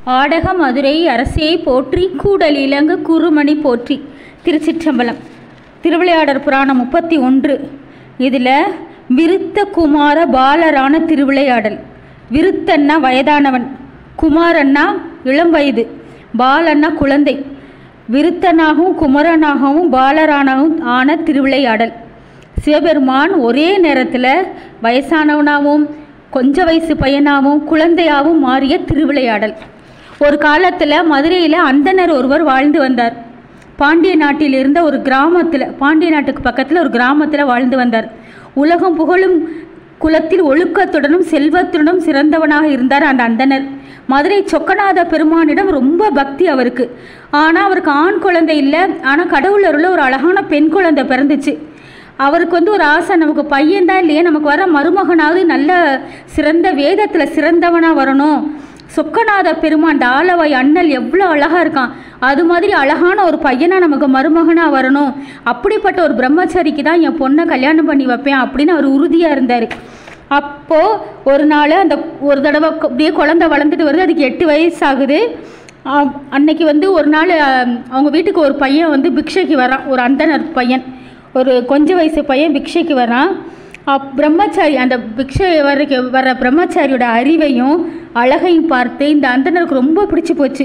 ஆடக மதுரை அரசே போற்றி கூடல் இலங்கு குறுமணி போற்றி திருச்சிற்றம்பலம் திருவிளையாடற் புராணம் முப்பத்தி ஒன்று இதில் விருத்த குமார பாலரான திருவிளையாடல் விருத்தன்னா வயதானவன் குமாரன்னா இளம் வயது பாலன்னா குழந்தை விருத்தனாகவும் குமரனாகவும் பாலரானாகவும் ஆன திருவிளையாடல் சிவபெருமான் ஒரே நேரத்தில் வயசானவனாகவும் கொஞ்ச வயசு பையனாகவும் குழந்தையாகவும் மாறிய திருவிளையாடல் ஒரு காலத்தில் மதுரையில் அந்தணர் ஒருவர் வாழ்ந்து வந்தார் பாண்டிய நாட்டில் இருந்த ஒரு கிராமத்தில் பாண்டிய நாட்டுக்கு பக்கத்தில் ஒரு கிராமத்தில் வாழ்ந்து வந்தார் உலகம் புகழும் குலத்தில் ஒழுக்கத்துடனும் செல்வத்துடனும் சிறந்தவனாக இருந்தார் அந்த அந்தணர் மதுரை சொக்கநாத பெருமானிடம் ரொம்ப பக்தி அவருக்கு ஆனால் அவருக்கு ஆண் குழந்தை இல்லை ஆனால் கடவுள் அருள்ல ஒரு அழகான பெண் குழந்தை பிறந்துச்சு அவருக்கு வந்து ஒரு ஆசை நமக்கு பையன்தான் இல்லையே நமக்கு வர மருமகனாவது நல்ல சிறந்த வேதத்தில் சிறந்தவனாக வரணும் சொக்கநாத பெருமான் ஆலவாய் அண்ணல் எவ்வளோ அழகாக இருக்கான் அது மாதிரி அழகான ஒரு பையனாக நமக்கு மருமகனாக வரணும் அப்படிப்பட்ட ஒரு பிரம்மச்சாரிக்கு தான் என் பொண்ணை கல்யாணம் பண்ணி வைப்பேன் அப்படின்னு அவர் உறுதியாக இருந்தார் அப்போது ஒரு நாள் அந்த ஒரு தடவை க- அப்படியே குழந்தை வளர்ந்துட்டு வருது அதுக்கு எட்டு வயசு ஆகுது ஆ- அன்னைக்கு வந்து ஒரு நாள் ஆ, அவங்க வீட்டுக்கு ஒரு பையன் வந்து பிக்ஷைக்கு வரான் ஒரு அந்தனர் பையன் ஒரு கொஞ்ச வயசு பையன் பிக்ஷைக்கு வரான் அப் பிரம்மச்சாரி அந்த பிக்ஷை வர்றக்கு வர பிரம்மச்சாரியோட அறிவையும் அழகையும் பார்த்து இந்த அந்தணருக்கு ரொம்ப பிடிச்சி போச்சு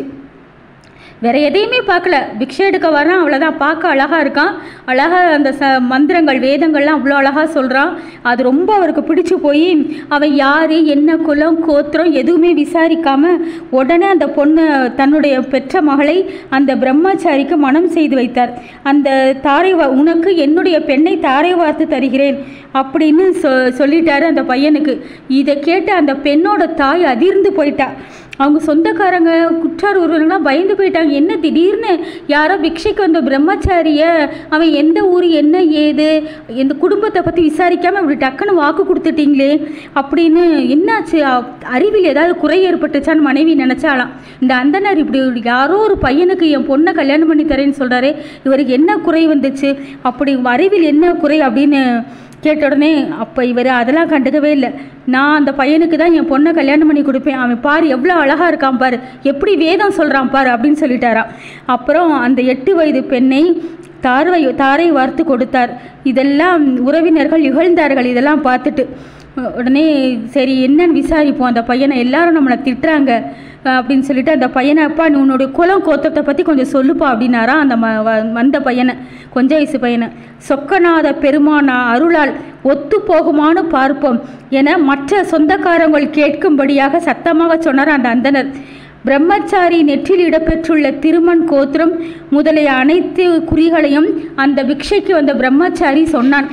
வேற எதையுமே பார்க்கல பிக்ஷை எடுக்க வரான் அவ்வளோதான் பார்க்க அழகாக இருக்கான் அழகாக அந்த ச மந்திரங்கள் வேதங்கள்லாம் அவ்வளோ அழகாக சொல்கிறான் அது ரொம்ப அவருக்கு பிடிச்சி போய் அவன் யார் என்ன குலம் கோத்திரம் எதுவுமே விசாரிக்காம உடனே அந்த பொண்ணு தன்னுடைய பெற்ற மகளை அந்த பிரம்மச்சாரிக்கு மனம் செய்து வைத்தார் அந்த தாரை வா- உனக்கு என்னுடைய பெண்ணை தாரை வார்த்து தருகிறேன் அப்படின்னு சொ சொல்லிட்டாரு அந்த பையனுக்கு இதை கேட்டு அந்த பெண்ணோட தாய் அதிர்ந்து போயிட்டா அவங்க சொந்தக்காரங்க குற்றார் ஒருவர்கள்லாம் பயந்து போயிட்டாங்க என்ன திடீர்னு யாரோ பிக்ஷைக்கு வந்த பிரம்மச்சாரிய அவன் எந்த ஊர் என்ன ஏது இந்த குடும்பத்தை பற்றி விசாரிக்காமல் இப்படி டக்குன்னு வாக்கு கொடுத்துட்டீங்களே அப்படின்னு என்னாச்சு அ- அறிவில் ஏதாவது குறை ஏற்பட்டுச்சான்னு மனைவி நினச்சாலாம் இந்த அந்தனர் இப்படி ஒரு யாரோ ஒரு பையனுக்கு என் பொண்ணை கல்யாணம் பண்ணி தரேன்னு சொல்கிறாரு இவருக்கு என்ன குறை வந்துச்சு அப்படி அறிவில் என்ன குறை அப்படின்னு கேட்ட உடனே அப்போ இவர் அதெல்லாம் கண்டுக்கவே இல்லை நான் அந்த பையனுக்கு தான் என் பொண்ணை கல்யாணம் பண்ணி கொடுப்பேன் அவன் பாரு எவ்வளோ அழகாக இருக்கான் பாரு எப்படி வேதம் சொல்கிறான் பாரு அப்படின்னு சொல்லிட்டாராம் அப்புறம் அந்த எட்டு வயது பெண்ணை தார்வை தாரை வார்த்து கொடுத்தார் இதெல்லாம் உறவினர்கள் இகழ்ந்தார்கள் இதெல்லாம் பார்த்துட்டு உடனே சரி என்னன்னு விசாரிப்போம் அந்த பையனை எல்லாரும் நம்மளை திட்டுறாங்க அஹ் அப்படின்னு சொல்லிட்டு அந்த பையனை அப்பா நீ உன்னுடைய குலம் கோத்திரத்தை பற்றி கொஞ்சம் சொல்லுப்பா அப்படின்னாரா அந்த ம வ- வந்த பையனை கொஞ்ச வயசு பையனை சொக்கநாத பெருமானா அருளால் ஒத்து போகுமான்னு பார்ப்போம் என மற்ற சொந்தக்காரங்கள் கேட்கும்படியாக சத்தமாக சொன்னார் அந்த அந்தனர் பிரம்மச்சாரி நெற்றில் இடம்பெற்றுள்ள திருமண் கோத்திரம் முதலிய அனைத்து குறிகளையும் அந்த பிக்ஷைக்கு வந்த பிரம்மச்சாரி சொன்னான்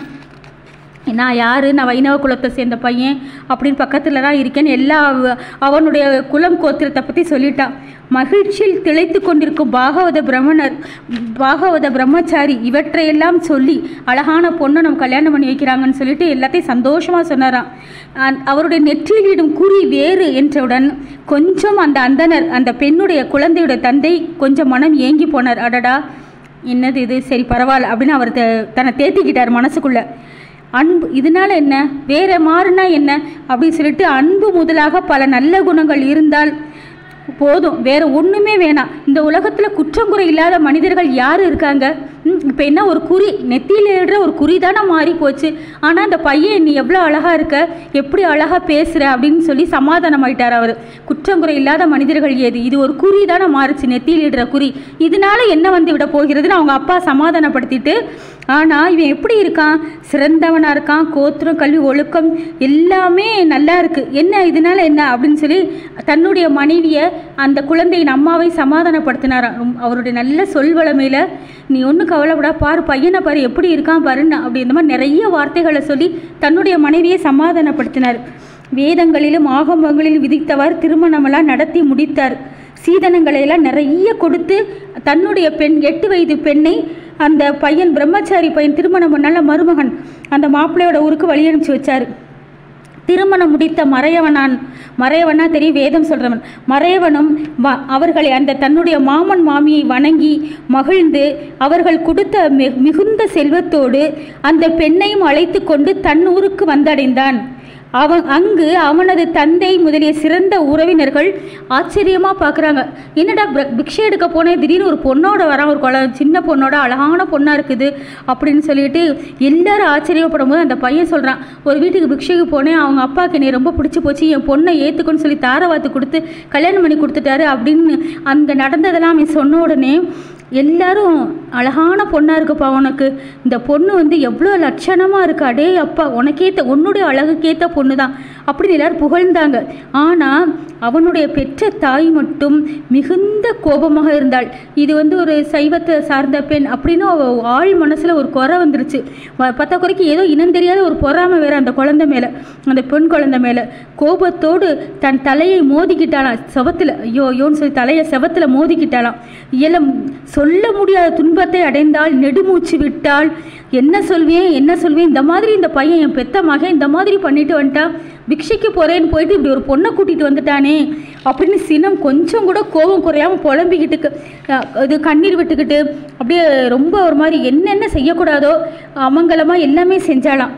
நான் யார் நான் வைணவ குலத்தை சேர்ந்த பையன் அப்படின்னு பக்கத்தில் தான் இருக்கேன்னு எல்லா அவ- அவனுடைய குலம் கோத்திரத்தை பற்றி சொல்லிட்டான் மகிழ்ச்சியில் திளைத்து கொண்டிருக்கும் பாகவத பிரம்மணர் பாகவத பிரம்மச்சாரி இவற்றையெல்லாம் சொல்லி அழகான பொண்ணை நம்ம கல்யாணம் பண்ணி வைக்கிறாங்கன்னு சொல்லிட்டு எல்லாத்தையும் சந்தோஷமாக சொன்னாராம் அந்- அவருடைய நெற்றியிலிடும் குறி வேறு என்றவுடன் கொஞ்சம் அந்த அந்தனர் அந்த பெண்ணுடைய குழந்தையோட தந்தை கொஞ்சம் மனம் ஏங்கி போனார் அடடா என்னது இது சரி பரவாயில்ல அப்படின்னு அவர் த- தன்னை தேத்திக்கிட்டார் மனசுக்குள்ள அன்பு இதனால என்ன வேற மாறுனா என்ன அப்படின்னு சொல்லிட்டு அன்பு முதலாக பல நல்ல குணங்கள் இருந்தால் போதும் வேற ஒன்றுமே வேணாம் இந்த உலகத்தில் குற்றங்குறை இல்லாத மனிதர்கள் யார் இருக்காங்க இப்போ என்ன ஒரு குறி நெத்தியில் எழுற ஒரு குறி தானே மாறி போச்சு ஆனால் அந்த பையன் நீ எவ்வளோ அழகாக இருக்க எப்படி அழகாக பேசுகிற அப்படின்னு சொல்லி சமாதானம் ஆயிட்டார் அவர் குற்றங்குறை இல்லாத மனிதர்கள் ஏது இது ஒரு குறி தானே மாறுச்சு நெத்தியில் இடுற குறி இதனால என்ன வந்து விட போகிறதுன்னு அவங்க அப்பா சமாதானப்படுத்திட்டு ஆனால் இவன் எப்படி இருக்கான் சிறந்தவனாக இருக்கான் கோத்திரம் கல்வி ஒழுக்கம் எல்லாமே நல்லா இருக்கு என்ன இதனால என்ன அப்படின்னு சொல்லி தன்னுடைய மனைவியை அந்த குழந்தையின் அம்மாவை சமாதானப்படுத்தினாராம் ரொம்ப- அவருடைய நல்ல சொல்வளமையில் நீ ஒன்றும் கவலைப்படா பாரு பையனை பாரு எப்படி இருக்கான் பாருன்னு அப்படி இந்த மாதிரி நிறைய வார்த்தைகளை சொல்லி தன்னுடைய மனைவியை சமாதானப்படுத்தினார் வேதங்களிலும் ஆகமங்களிலும் விதித்தவாறு திருமணமெல்லாம் நடத்தி முடித்தார் சீதனங்களை எல்லாம் நிறைய கொடுத்து தன்னுடைய பெண் எட்டு வயது பெண்ணை அந்த பையன் பிரம்மச்சாரி பையன் திருமணம் பண்ணால மருமகன் அந்த மாப்பிள்ளையோட ஊருக்கு வழி அனுப்பிச்சு வச்சார் திருமணம் முடித்த மறையவனான் மறையவனா தெரியும் வேதம் சொல்றவன் மறையவனும் வ- அவர்களை அந்த தன்னுடைய மாமன் மாமியை வணங்கி மகிழ்ந்து அவர்கள் கொடுத்த மி- மிகுந்த செல்வத்தோடு அந்த பெண்ணையும் அழைத்து கொண்டு தன் ஊருக்கு வந்தடைந்தான் அவன் அங்கு அவனது தந்தை முதலிய சிறந்த உறவினர்கள் ஆச்சரியமாக பார்க்குறாங்க என்னடா பிர- பிக்ஷை எடுக்க போனேன் திடீர்னு ஒரு பொண்ணோட வரான் ஒரு குழ சின்ன பொண்ணோட அழகான பொண்ணாக இருக்குது அப்படின்னு சொல்லிட்டு எல்லாரும் ஆச்சரியப்படும் போது அந்த பையன் சொல்கிறான் ஒரு வீட்டுக்கு பிக்ஷைக்கு போனேன் அவங்க அப்பாவுக்கு என்னை ரொம்ப பிடிச்சி போச்சு என் பொண்ணை ஏற்றுக்கொன்னு சொல்லி தாரவாத்து கொடுத்து கல்யாணம் பண்ணி கொடுத்துட்டாரு அப்படின்னு அந்த நடந்ததெல்லாம் அவன் சொன்ன உடனே எல்லாரும் அழகான பொண்ணாக இருக்குப்பா உனக்கு இந்த பொண்ணு வந்து எவ்வளோ லட்சணமாக இருக்கு அடே அப்பா உனக்கேத்த உன்னுடைய அழகுக்கேத்த பொண்ணு தான் அப்படின்னு எல்லாரும் புகழ்ந்தாங்க ஆனால் அவனுடைய பெற்ற தாய் மட்டும் மிகுந்த கோபமாக இருந்தாள் இது வந்து ஒரு சைவத்தை சார்ந்த பெண் அப்படின்னு அவ ஆள் மனசில் ஒரு குறை வந்துருச்சு வ- பத்த குறைக்கு ஏதோ இனம் தெரியாத ஒரு பொறாமை வேற அந்த குழந்தை மேலே அந்த பெண் குழந்தை மேலே கோபத்தோடு தன் தலையை மோதிக்கிட்டாளாம் செவத்தில் ஐயோ ஐயோன்னு சொல்லி தலையை செவத்தில் மோதிக்கிட்டாளாம் இயலம் சொல்ல முடியாத துன்பத்தை அடைந்தால் நெடுமூச்சு விட்டால் என்ன சொல்வேன் என்ன சொல்வேன் இந்த மாதிரி இந்த பையன் என் பெத்த மகன் இந்த மாதிரி பண்ணிட்டு வந்துட்டான் பிக்ஷைக்கு போகிறேன்னு போயிட்டு இப்படி ஒரு பொண்ணை கூட்டிகிட்டு வந்துட்டானே அப்படின்னு சினம் கொஞ்சம் கூட கோபம் குறையாமல் புலம்பிக்கிட்டு க- அஹ் இது கண்ணீர் விட்டுக்கிட்டு அப்படியே ரொம்ப ஒரு மாதிரி என்னென்ன செய்யக்கூடாதோ அமங்கலமாக எல்லாமே செஞ்சாளாம்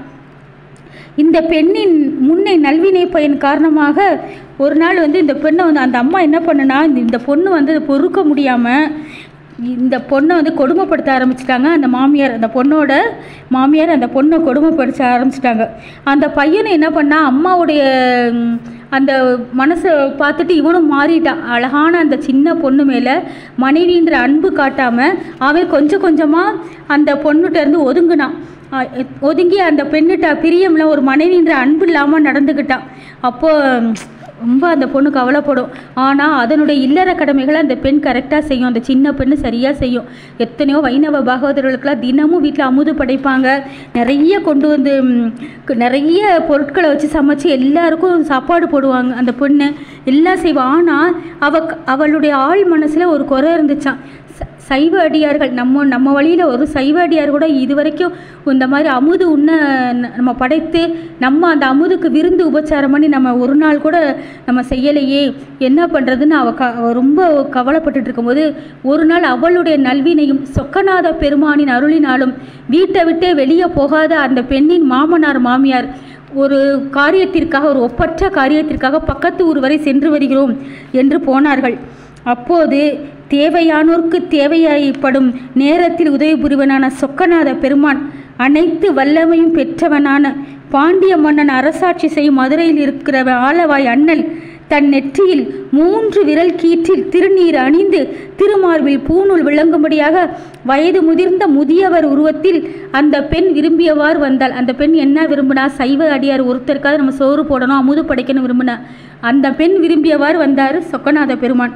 இந்த பெண்ணின் முன்னை நல்வினை பயன் காரணமாக ஒரு நாள் வந்து இந்த பெண்ணை வந்து அந்த அம்மா என்ன பண்ணுனா இந்த- இந்த பொண்ணு வந்து அதை பொறுக்க முடியாமல் இந்த பொண்ணை வந்து கொடுமைப்படுத்த ஆரம்பிச்சிட்டாங்க அந்த மாமியார் அந்த பொண்ணோட மாமியார் அந்த பொண்ணை கொடுமைப்படுத்த ஆரம்பிச்சிட்டாங்க அந்த பையனை என்ன பண்ணா அம்மாவுடைய ம், அந்த மனசை பார்த்துட்டு இவனும் மாறிட்டான் அழகான அந்த சின்ன பொண்ணு மேலே மனைவின்ற அன்பு காட்டாமல் அவன் கொஞ்சம் கொஞ்சமாக அந்த பொண்ணுகிட்ட இருந்து ஒதுங்கினான் அஹ் ஒதுங்கி அந்த பெண்ணுட்ட பிரியம்ல ஒரு மனைவின்ற அன்பு இல்லாமல் நடந்துக்கிட்டான் அப்போ ம், ரொம்ப அந்த பொண்ணு கவலைப்படும் ஆனால் அதனுடைய இல்லற கடமைகளை அந்த பெண் கரெக்டாக செய்யும் அந்த சின்ன பெண்ணு சரியாக செய்யும் எத்தனையோ வைணவ பாகவதர்களுக்கெல்லாம் தினமும் வீட்டில் அமுது படைப்பாங்க நிறைய கொண்டு வந்து ம், கு- நிறைய பொருட்களை வச்சு சமைச்சு எல்லாருக்கும் சாப்பாடு போடுவாங்க அந்த பொண்ணு எல்லாம் செய்வாள் ஆனால் அவ அவளுடைய ஆள் மனசில் ஒரு குறை இருந்துச்சான் ச- சைவ அடியார்கள் நம்ம நம்ம வழியில் ஒரு சைவ அடியார் கூட இது வரைக்கும் இந்த மாதிரி அமுது உண்ண ந- நம்ம படைத்து நம்ம அந்த அமுதுக்கு விருந்து உபச்சாரம் பண்ணி நம்ம ஒரு நாள் கூட நம்ம செய்யலையே என்ன பண்ணுறதுன்னு அவ க அவ ரொம்ப கவலைப்பட்டுட்டு இருக்கும்போது ஒரு நாள் அவளுடைய நல்வினையும் சொக்கநாத பெருமானின் அருளினாலும் வீட்டை விட்டே வெளியே போகாத அந்த பெண்ணின் மாமனார் மாமியார் ஒரு காரியத்திற்காக ஒரு ஒப்பற்ற காரியத்திற்காக பக்கத்து ஊர் வரை சென்று வருகிறோம் என்று போனார்கள் அப்போது தேவையானோர்க்கு தேவையாய்ப்படும் நேரத்தில் உதவி புரிவனான சொக்கநாத பெருமான் அனைத்து வல்லமையும் பெற்றவனான பாண்டிய மன்னன் அரசாட்சி செய்யும் மதுரையில் இருக்கிற ஆலவாய் அண்ணல் தன் நெற்றியில் மூன்று விரல் கீற்றில் திருநீர் அணிந்து திருமார்பில் பூணூல் விளங்கும்படியாக வயது முதிர்ந்த முதியவர் உருவத்தில் அந்த பெண் விரும்பியவாறு வந்தாள் அந்த பெண் என்ன விரும்பினா சைவ அடியார் ஒருத்தருக்காவது நம்ம சோறு போடணும் அமுது படைக்கணும் விரும்பினா அந்த பெண் விரும்பியவாறு வந்தார் சொக்கநாத பெருமான்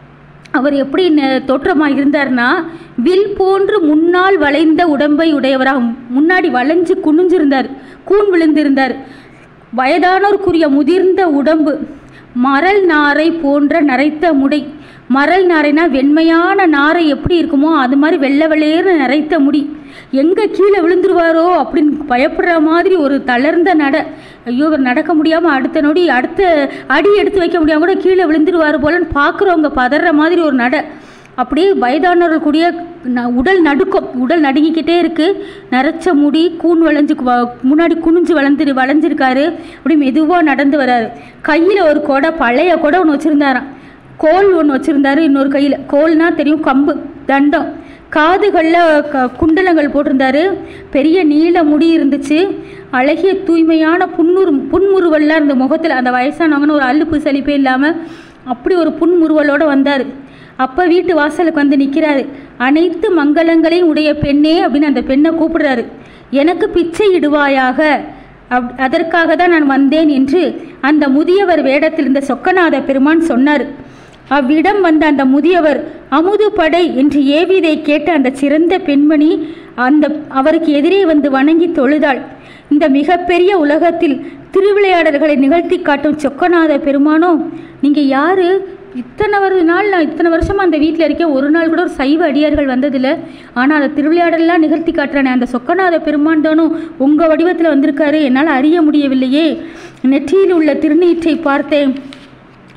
அவர் எப்படி ந- தோற்றமா இருந்தார்னா வில் போன்று முன்னால் வளைந்த உடம்பை உடையவராக முன்னாடி வளைஞ்சு குனிஞ்சிருந்தார் கூன் விழுந்திருந்தார் வயதானோருக்குரிய முதிர்ந்த உடம்பு மரல் நாரை போன்ற நரைத்த முடை மரல் நாரைனா வெண்மையான நாரை எப்படி இருக்குமோ அது மாதிரி வெள்ளை வெள்ளையர்னு நரைத்த முடி எங்கே கீழே விழுந்துருவாரோ அப்படின்னு பயப்படுற மாதிரி ஒரு தளர்ந்த நட ஐயோ இவர் நடக்க முடியாமல் அடுத்த நொடி அடுத்த அடி எடுத்து வைக்க முடியாம கூட கீழே விழுந்துருவார் போலன்னு பார்க்குறவங்க பதற மாதிரி ஒரு நட அப்படியே வயதானவர்கள் கூடிய ந- உடல் நடுக்கம் உடல் நடுங்கிக்கிட்டே இருக்கு நரைச்ச முடி கூன் வளைஞ்சு வ- முன்னாடி குனிஞ்சு வளர்ந்து வளைஞ்சிருக்காரு அப்படி மெதுவாக நடந்து வராரு கையில் ஒரு கொடை பழைய கொடை ஒன்று வச்சுருந்தாராம் கோல் ஒன்று வச்சுருந்தாரு இன்னொரு கையில் கோல்னா தெரியும் கம்பு தண்டம் காதுகளில் க குண்டலங்கள் போட்டிருந்தாரு பெரிய நீல முடி இருந்துச்சு அழகிய தூய்மையான புன்முறு புன்முறுவல்லாம் இருந்த முகத்தில் அந்த வயசானவங்கன்னு ஒரு அலுப்பு சலிப்பே இல்லாமல் அப்படி ஒரு புன்முறுவலோடு வந்தார் அப்போ வீட்டு வாசலுக்கு வந்து நிற்கிறாரு அனைத்து மங்களங்களையும் உடைய பெண்ணே அப்படின்னு அந்த பெண்ணை கூப்பிடுறாரு எனக்கு பிச்சை இடுவாயாக அப் அதற்காக தான் நான் வந்தேன் என்று அந்த முதியவர் வேடத்தில் இருந்த சொக்கநாத பெருமான் சொன்னார் அவ்விடம் வந்த அந்த முதியவர் அமுது படை என்று ஏவியதை கேட்ட அந்த சிறந்த பெண்மணி அந்த அவருக்கு எதிரே வந்து வணங்கி தொழுதாள் இந்த மிகப்பெரிய உலகத்தில் திருவிளையாடல்களை நிகழ்த்தி காட்டும் சொக்கநாத பெருமானோ நீங்கள் யாரு இத்தனை வரு நாள் நான் இத்தனை வருஷமாக அந்த வீட்டில் இருக்கேன் ஒரு நாள் கூட ஒரு சைவ அடியார்கள் வந்ததில்லை ஆனால் அந்த திருவிளையாடலாம் நிகழ்த்தி காட்டுறானே அந்த சொக்கநாத பெருமான் தானும் உங்கள் வடிவத்தில் வந்திருக்காரு என்னால் அறிய முடியவில்லையே நெற்றியில் உள்ள திருநீற்றை பார்த்தேன்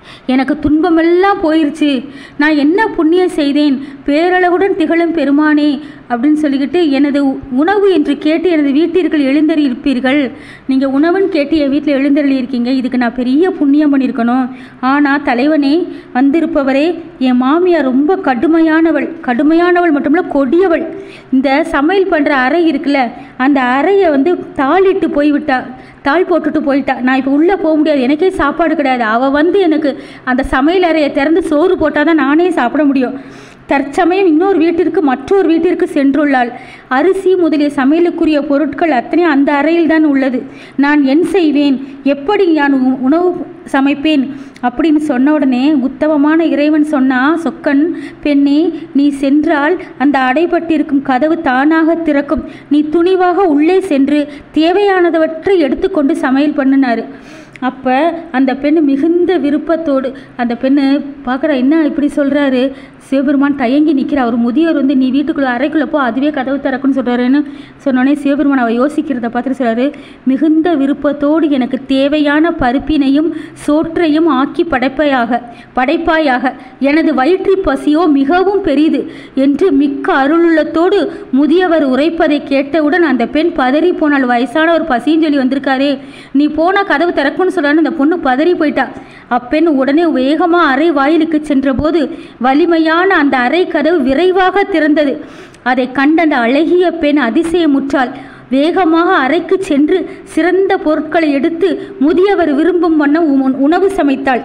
எனக்கு துன்பமெல்லாம் போயிருச்சு நான் என்ன புண்ணியம் செய்தேன் பேரழகுடன் திகழும் பெருமானே அப்படின்னு சொல்லிக்கிட்டு எனது உ- உணவு என்று கேட்டு எனது வீட்டிற்குள் எழுந்தறி இருப்பீர்கள் நீங்கள் உணவுன்னு கேட்டு என் வீட்டில் எழுந்தருளி இருக்கீங்க இதுக்கு நான் பெரிய புண்ணியம் பண்ணியிருக்கணும் ஆனால் தலைவனே வந்திருப்பவரே என் மாமியார் ரொம்ப கடுமையானவள் கடுமையானவள் மட்டுமில்ல கொடியவள் இந்த சமையல் பண்ணுற அறை இருக்குல்ல அந்த அறையை வந்து தாளிட்டு போய்விட்டா தாள் போட்டுட்டு போயிட்டா நான் இப்போ உள்ளே போக முடியாது எனக்கே சாப்பாடு கிடையாது அவள் வந்து எனக்கு அந்த சமையல் அறையை திறந்து சோறு போட்டால் தான் நானே சாப்பிட முடியும் தற்சமயம் இன்னொரு வீட்டிற்கு மற்றொரு வீட்டிற்கு சென்றுள்ளாள் அரிசி முதலிய சமையலுக்குரிய பொருட்கள் அத்தனையும் அந்த அறையில் தான் உள்ளது நான் என் செய்வேன் எப்படி நான் உ- உணவு சமைப்பேன் அப்படின்னு சொன்ன உடனே உத்தமமான இறைவன் சொன்னா சொக்கன் பெண்ணே நீ சென்றால் அந்த அடைபட்டிருக்கும் கதவு தானாக திறக்கும் நீ துணிவாக உள்ளே சென்று தேவையானதவற்றை எடுத்துக்கொண்டு சமையல் பண்ணினாரு அப்போ அந்த பெண் மிகுந்த விருப்பத்தோடு அந்த பெண்ணு பார்க்குறா என்ன இப்படி சொல்கிறாரு சிவபெருமான் தயங்கி நிற்கிறா அவர் முதியவர் வந்து நீ வீட்டுக்குள்ளே அறைக்குள்ளே போ அதுவே கதவு திறக்குன்னு சொல்கிறாருன்னு சொன்னோடனே சிவபெருமான் அவள் யோசிக்கிறத பார்த்துட்டு சொல்கிறாரு மிகுந்த விருப்பத்தோடு எனக்கு தேவையான பருப்பினையும் சோற்றையும் ஆக்கி படைப்பையாக படைப்பாயாக எனது வயிற்று பசியோ மிகவும் பெரிது என்று மிக்க அருளுள்ளத்தோடு முதியவர் உரைப்பதை கேட்டவுடன் அந்த பெண் பதறி போனாள் வயசான ஒரு பசின்னு சொல்லி வந்திருக்காரே நீ போன கதவு திறக்கும்னு சொல்றான்னு அந்த பொண்ணு பதறி போயிட்டா அப்பெண் உடனே வேகமா அறை வாயிலுக்கு சென்றபோது வலிமையான அந்த அறை கதவு விரைவாக திறந்தது அதை கண்ட அந்த அழகிய பெண் அதிசயமுற்றாள் வேகமாக அறைக்கு சென்று சிறந்த பொருட்களை எடுத்து முதியவர் விரும்பும் வண்ணம் உண- உணவு சமைத்தாள்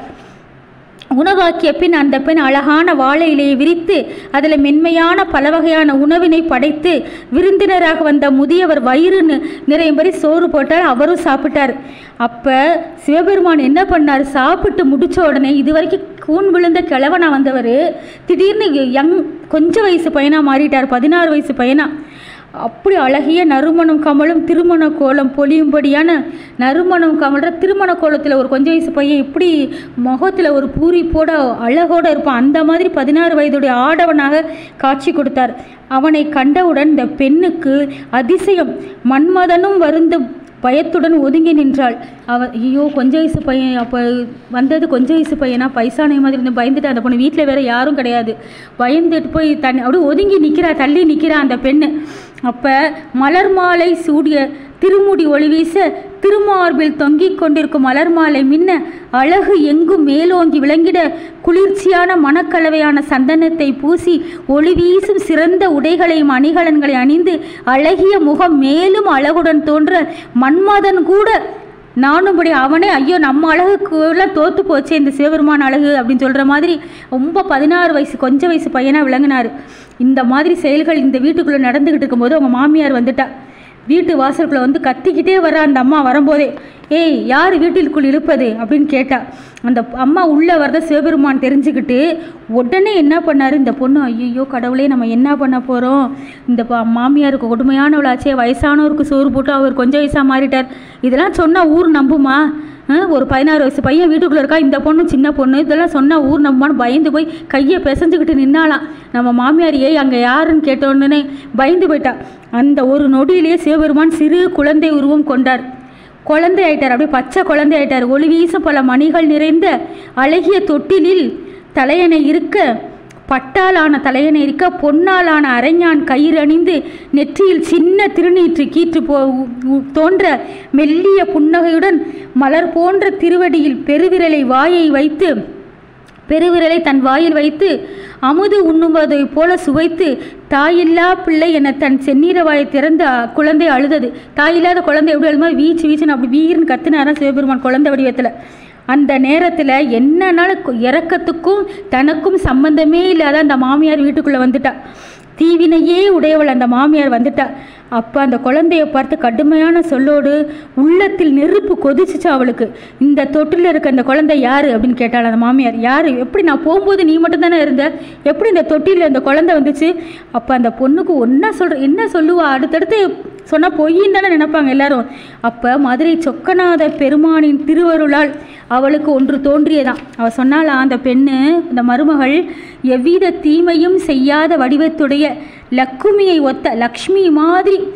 உணவாக்கிய பின் அந்த பெண் அழகான வாழை இலையை விரித்து அதில் மென்மையான பல வகையான உணவினை படைத்து விருந்தினராக வந்த முதியவர் வயிறு நி- நிறையும்படி சோறு போட்டார் அவரும் சாப்பிட்டார் அப்போ சிவபெருமான் என்ன பண்ணார் சாப்பிட்டு முடிச்ச உடனே இது வரைக்கும் கூன் விழுந்த கிழவனா வந்தவர் திடீர்னு யங் கொஞ்ச வயசு பையனா மாறிட்டார் பதினாறு வயசு பையனா அப்படி அழகிய நறுமணம் கமலும் திருமண கோலம் பொலியும்படியான நறுமணம் கமல்ற திருமண கோலத்தில் ஒரு கொஞ்ச வயசு பையன் இப்படி முகத்தில் ஒரு பூரிப்போட அழகோட இருப்பான் அந்த மாதிரி பதினாறு வயதுடைய ஆடவனாக காட்சி கொடுத்தார் அவனை கண்டவுடன் இந்த பெண்ணுக்கு அதிசயம் மன்மதனும் வருந்து பயத்துடன் ஒதுங்கி நின்றாள் அவ ஐயோ கொஞ்ச வயசு பையன் அப்போ வந்தது கொஞ்ச வயசு பையனா பைசானை மாதிரி இருந்து பயந்துட்டு அந்த பொண்ணு வீட்டில் வேற யாரும் கிடையாது பயந்துட்டு போய் தண்ணி அப்படியே ஒதுங்கி நிற்கிறா தள்ளி நிற்கிறா அந்த பெண்ணு அப்போ மலர் மாலை சூடிய திருமுடி ஒளி வீச திருமார்பில் தொங்கிக் கொண்டிருக்கும் மலர் மாலை மின்ன அழகு எங்கும் மேலோங்கி விளங்கிட குளிர்ச்சியான மணக்கலவையான சந்தனத்தை பூசி ஒளி வீசும் சிறந்த உடைகளையும் அணிகலன்களை அணிந்து அழகிய முகம் மேலும் அழகுடன் தோன்ற மன்மதன் கூட நானும்படி அவனே ஐயோ நம்ம அழகுக்குலாம் தோத்து போச்சே இந்த சிவபெருமான் அழகு அப்படின்னு சொல்கிற மாதிரி ரொம்ப பதினாறு வயசு கொஞ்ச வயசு பையனாக விளங்கினார் இந்த மாதிரி செயல்கள் இந்த வீட்டுக்குள்ளே நடந்துக்கிட்டு இருக்கும்போது அவங்க மாமியார் வந்துட்டா வீட்டு வாசலுக்குள்ளே வந்து கத்திக்கிட்டே வர அந்த அம்மா வரும்போதே ஏய் யார் வீட்டிற்குள் இழுப்பது அப்படின்னு கேட்டா அந்த அம்மா உள்ளே வரத சிவபெருமான் தெரிஞ்சுக்கிட்டு உடனே என்ன பண்ணார் இந்த பொண்ணு ஐயோ கடவுளே நம்ம என்ன பண்ண போகிறோம் இந்த ப- மாமியாருக்கு கொடுமையானவளாச்சே வயசானவருக்கு சோறு போட்டு அவர் கொஞ்சம் வயசாக மாறிட்டார் இதெல்லாம் சொன்னால் ஊர் நம்புமா ஆ, ஒரு பதினாறு வயசு பையன் வீட்டுக்குள்ளே இருக்கா இந்த பொண்ணு சின்ன பொண்ணு இதெல்லாம் சொன்னால் ஊர் நம்புமான்னு பயந்து போய் கையை பிசைஞ்சுக்கிட்டு நின்னாலாம் நம்ம மாமியார் ஏய் அங்கே யாருன்னு கேட்டோன்னே பயந்து போயிட்டா அந்த ஒரு நொடியிலேயே சிவபெருமான் சிறு குழந்தை உருவம் கொண்டார் குழந்தை ஆயிட்டார் அப்படியே பச்சை குழந்தை ஆயிட்டார் ஒளி வீசும் பல மணிகள் நிறைந்த அழகிய தொட்டிலில் தலையணை இருக்க பட்டாலான தலையணை இருக்க பொன்னாலான அரைஞான் கயிறு அணிந்து நெற்றியில் சின்ன திருநீற்று கீற்று போ உ- தோன்ற மெல்லிய புன்னகையுடன் மலர் போன்ற திருவடியில் பெருவிரலை வாயை வைத்து பெருவிரலை தன் வாயில் வைத்து அமுது உண்ணுவதைப் போல சுவைத்து தாயில்லா பிள்ளை என தன் செந்நீர வாயை திறந்து அ- குழந்தை அழுதது தாயில்லாத குழந்தை எப்படி அழுமா வீச்சு வீச்சுன்னு அப்படி வீர்னு கத்துனாராம் சிவபெருமான் குழந்தை வடிவத்தில் அந்த நேரத்தில் என்னன்னாலும் கு- இறக்கத்துக்கும் தனக்கும் சம்பந்தமே இல்லாத அந்த மாமியார் வீட்டுக்குள்ளே வந்துட்டா தீவினையே உடையவள் அந்த மாமியார் வந்துட்டா அப்போ அந்த குழந்தைய பார்த்து கடுமையான சொல்லோடு உள்ளத்தில் நெருப்பு கொதிச்சுச்சு அவளுக்கு இந்த தொட்டில் இருக்க அந்த குழந்தை யாரு அப்படின்னு கேட்டாள் அந்த மாமியார் யாரு எப்படி நான் போகும்போது நீ மட்டும் தானே இருந்த எப்படி இந்த தொட்டியில் அந்த குழந்தை வந்துச்சு அப்போ அந்த பொண்ணுக்கு ஒன்றா சொல்ற என்ன சொல்லுவா அடுத்தடுத்து சொன்னால் பொய்ன்னு தானே நினைப்பாங்க எல்லாரும் அப்போ மதுரை சொக்கநாத பெருமானின் திருவருளால் அவளுக்கு ஒன்று தோன்றியதாம் அவ சொன்னாலா அந்த பெண்ணு அந்த மருமகள் எவ்வித தீமையும் செய்யாத வடிவத்துடைய லக்குமியை ஒத்த லக்ஷ்மி மாதிரி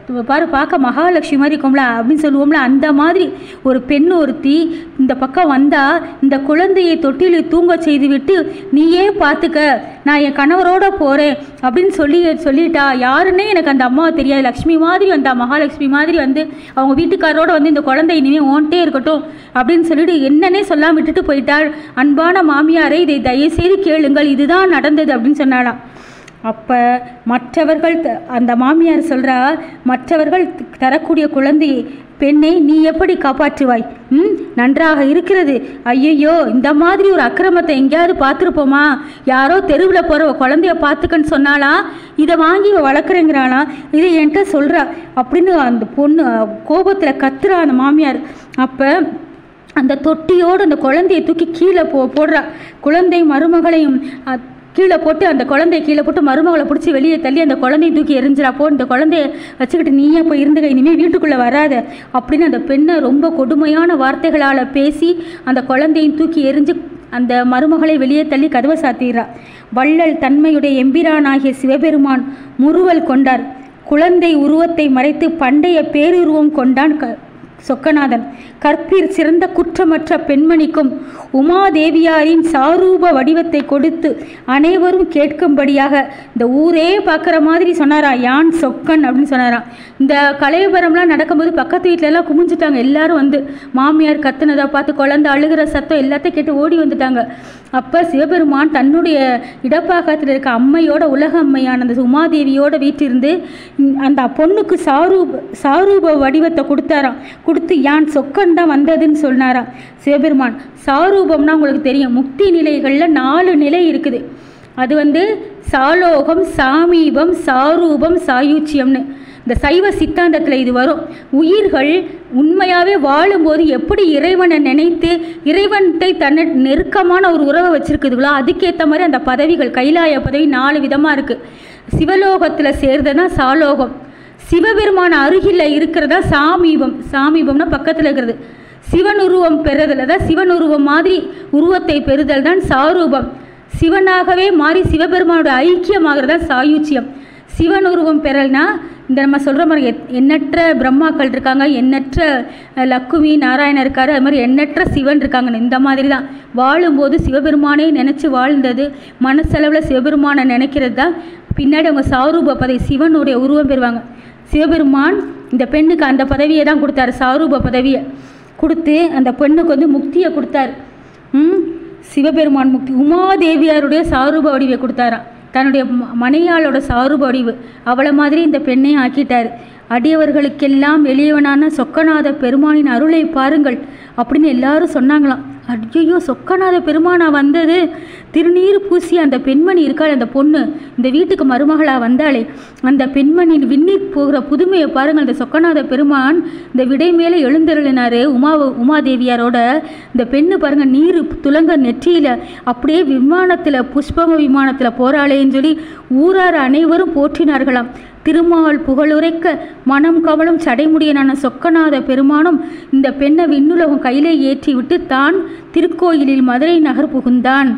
பாரு பார்க்க மகாலட்சுமி மாதிரி இருக்கும்ல அப்படின்னு சொல்லுவோம்ல அந்த மாதிரி ஒரு பெண் ஒருத்தி இந்த பக்கம் வந்தா இந்த குழந்தையை தொட்டிலில் தூங்க செய்துவிட்டு நீயே பார்த்துக்க நான் என் கணவரோட போகிறேன் அப்படின்னு சொல்லி சொல்லிட்டா யாருன்னே எனக்கு அந்த அம்மாவை தெரியாது லக்ஷ்மி மாதிரி வந்தா மகாலட்சுமி மாதிரி வந்து அவங்க வீட்டுக்காரரோட வந்து இந்த குழந்தை இனிமேல் ஓன்ட்டே இருக்கட்டும் அப்படின்னு சொல்லிட்டு என்னன்னே சொல்லாம விட்டுட்டு போயிட்டாள் அன்பான மாமியாரை இதை தயவுசெய்து கேளுங்கள் இதுதான் நடந்தது அப்படின்னு சொன்னாலாம் அப்போ மற்றவர்கள் த- அந்த மாமியார் சொல்கிறா மற்றவர்கள் த- தரக்கூடிய குழந்தையை பெண்ணை நீ எப்படி காப்பாற்றுவாய் ம் நன்றாக இருக்கிறது ஐயையோ இந்த மாதிரி ஒரு அக்கிரமத்தை எங்கேயாவது பார்த்துருப்போமா யாரோ தெருவில் போகிற குழந்தைய பார்த்துக்கன்னு சொன்னாலா இதை வாங்கி இவ வளர்க்குறேங்கிறாளா இதை என்கிட்ட சொல்கிறா அப்படின்னு அந்த பொண்ணு கோபத்தில் கத்துறா அந்த மாமியார் அப்போ அந்த தொட்டியோடு அந்த குழந்தையை தூக்கி கீழே போ போடுறா குழந்தை மருமகளையும் அ, கீழே போட்டு அந்த குழந்தைய கீழே போட்டு மருமகளை பிடிச்சி வெளியே தள்ளி அந்த குழந்தையை தூக்கி எரிஞ்சிரா போ இந்த குழந்தைய வச்சுக்கிட்டு நீயே போய் இருந்துக்க இனிமேல் வீட்டுக்குள்ளே வராத அப்படின்னு அந்த பெண்ணை ரொம்ப கொடுமையான வார்த்தைகளால் பேசி அந்த குழந்தையும் தூக்கி எரிஞ்சு அந்த மருமகளை வெளியே தள்ளி கதவை சாத்திடுறா வள்ளல் தன்மையுடைய எம்பிரானாகிய சிவபெருமான் முறுவல் கொண்டார் குழந்தை உருவத்தை மறைத்து பண்டைய பேருருவம் கொண்டான் க சொக்கநாதன் கற்பிற் சிறந்த குற்றமற்ற பெண்மணிக்கும் உமாதேவியாரின் சாரூப வடிவத்தை கொடுத்து அனைவரும் கேட்கும்படியாக இந்த ஊரே பார்க்குற மாதிரி சொன்னாரா யான் சொக்கன் அப்படின்னு சொன்னாராம் இந்த கலையபரம்லாம் நடக்கும்போது பக்கத்து வீட்ல எல்லாம் குமிஞ்சிட்டாங்க எல்லாரும் வந்து மாமியார் கத்துனதை பார்த்து குழந்தை அழுகிற சத்தம் எல்லாத்தையும் கேட்டு ஓடி வந்துட்டாங்க அப்போ சிவபெருமான் தன்னுடைய இடப்பாகத்தில் இருக்க அம்மையோட உலக அம்மையான அந்த உமாதேவியோட வீட்டிலிருந்து ம், அந்த பொண்ணுக்கு சாரூப சாரூப வடிவத்தை கொடுத்தாராம் கொடுத்து யான் சொக்கன் தான் வந்ததுன்னு சொன்னாராம் சிவபெருமான் சாரூபம்னா உங்களுக்கு தெரியும் முக்தி நிலைகளில் நாலு நிலை இருக்குது அது வந்து சாலோகம் சாமீபம் சாரூபம் சாயுச்சியம்னு இந்த சைவ சித்தாந்தத்தில் இது வரும் உயிர்கள் உண்மையாகவே வாழும்போது எப்படி இறைவனை நினைத்து இறைவன்கிட்ட தன்னை நெருக்கமான ஒரு உறவை வச்சிருக்குதுங்களோ அதுக்கேற்ற மாதிரி அந்த பதவிகள் கைலாய பதவி நாலு விதமாக இருக்குது சிவலோகத்தில் சேர்ந்ததுனா சாலோகம் சிவபெருமான அருகில் இருக்கிறதா சாமீபம் சாமீபம்னா பக்கத்தில் இருக்கிறது சிவன் உருவம் பெறுதல் அதாவது சிவன் உருவம் மாதிரி உருவத்தை பெறுதல் தான் சாரூபம் சிவனாகவே மாறி சிவபெருமானோட ஐக்கியமாகிறது தான் சாயுச்சியம் சிவன் உருவம் பெறல்னா இந்த நம்ம சொல்கிற மாதிரி எத்- எண்ணற்ற பிரம்மாக்கள் இருக்காங்க எண்ணற்ற அஹ், லக்குமி நாராயணர் இருக்காரு அது மாதிரி எண்ணற்ற சிவன் இருக்காங்க இந்த மாதிரி தான் வாழும்போது சிவபெருமானே நினச்சி வாழ்ந்தது மனசளவில் சிவபெருமானை நினைக்கிறது தான் பின்னாடி அவங்க சாரூப பதவி சிவனுடைய உருவம் பெறுவாங்க சிவபெருமான் இந்த பெண்ணுக்கு அந்த பதவியை தான் கொடுத்தாரு சாரூப பதவியை கொடுத்து அந்த பெண்ணுக்கு வந்து முக்தியை கொடுத்தாரு ம் சிவபெருமான் முக்தி உமாதேவியாருடைய சாரூப வடிவை கொடுத்தாராம் தன்னுடைய ம- மனையாளோட சாரூப வடிவு அவளை மாதிரி இந்த பெண்ணையும் ஆக்கிட்டார் அடியவர்களுக்கெல்லாம் எளியவனான சொக்கநாத பெருமானின் அருளை பாருங்கள் அப்படின்னு எல்லாரும் சொன்னாங்களாம் ஐயோ சொக்கநாத பெருமானா வந்தது திருநீர் பூசி அந்த பெண்மணி இருக்காள் அந்த பொண்ணு இந்த வீட்டுக்கு மருமகளாக வந்தாளே அந்த பெண்மணியின் விண்ணீர் போகிற புதுமையை பாருங்கள் அந்த சொக்கநாத பெருமான் இந்த விடை மேலே எழுந்தருளினாரு உமா உமாதேவியாரோட இந்த பெண்ணு பாருங்க நீர் துலங்க நெற்றியில அப்படியே விமானத்தில் புஷ்பக விமானத்தில் போறாளேன்னு சொல்லி ஊரார் அனைவரும் போற்றினார்களாம் திருமால் புகழுரைக்க மனம் கவலும் சடைமுடியனான சொக்கநாத பெருமானும் இந்த பெண்ணை விண்ணுலகம் கையிலே ஏற்றி விட்டு தான் திருக்கோயிலில் மதுரை நகர் புகுந்தான்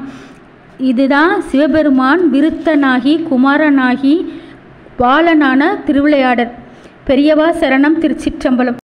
இதுதான் சிவபெருமான் விருத்தனாகி குமாரனாகி பாலனான திருவிளையாடர் பெரியவா சரணம் திருச்சிற்றம்பலம்